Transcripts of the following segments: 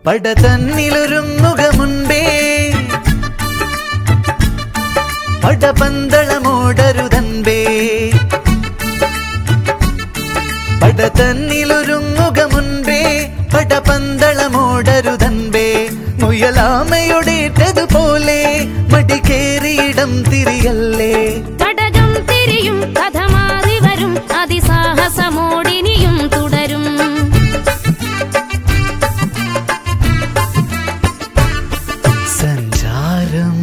പട തന്നിലൊരുങ്ങുക മുൻപേ പടപന്തളമോടരുതൻപേ പട തന്നിലൊരുങ്ങുക മുൻപേ പടപന്തളമോടരുതൻപേ മുയലാമയൊടേറ്റതുപോലെ മടിക്കേറിയിടം തിരിയല്ലേ കടകം തിരിയും കഥ മാറി വരും അതിസാഹസമോടിനിയും തുടരും സഞ്ചാരം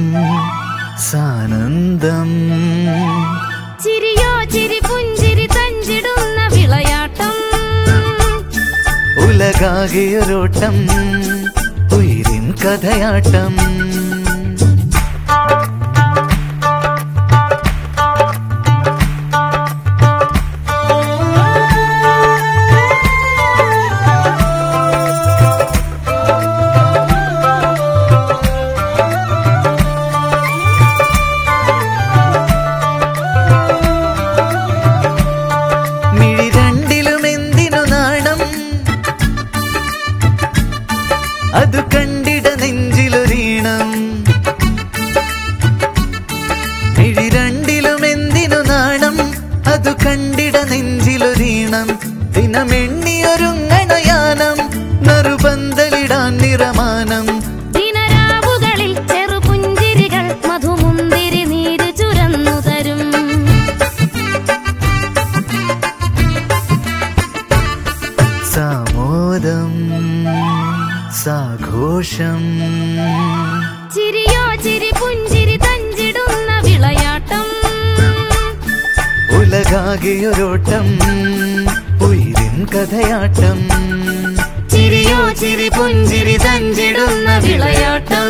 സാനന്ദം ചിരിയോ ചിരി പുഞ്ചിരി തഞ്ചിടുന്ന വിളയാട്ടം ഉലകാകെയൊരോട്ടം ഉയിരിൻ കഥയാട്ടം മിഴി രണ്ടിലും എന്തിനു നാണം അത് കണ്ടിട നെഞ്ചിലൊരീണം മിഴി രണ്ടിലും എന്തിനു നാണം അത് കണ്ടിട നെഞ്ചിലൊരീണം ദിനമെണ്ണിയൊരുങ്ങണയാനം നറുപന്തലിടാൻ നിറമാനം ദിനരാവുകളിൽ ചെറുപുഞ്ചിരികൾ മധുമുന്തിരി നീര് ചുരന്നു തരും സാമോദം സാഘോഷം ചിരിയോ ചിരി പുഞ്ചിരി തഞ്ചിടുന്ന വിളയാട്ടം ഉലകാകെയൊരോട്ടം ഉയിരിൻ കഥയാട്ടം ചിരിയോ ചിരി പുഞ്ചിരി തഞ്ചിടുന്ന വിളയാട്ടം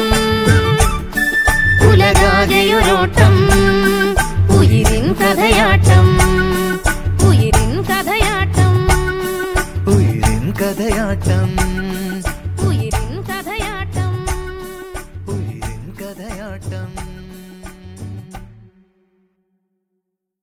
ഉലകാകെയൊരോട്ടം ഉയിരിൻ കഥയാട്ടം ഉയിരിൻ കഥയാട്ടം ഉയിരിൻ കഥയാട്ടം ഉയിരിൻ കഥയാട്ടം ഉയിരിൻ കഥയാട്ടം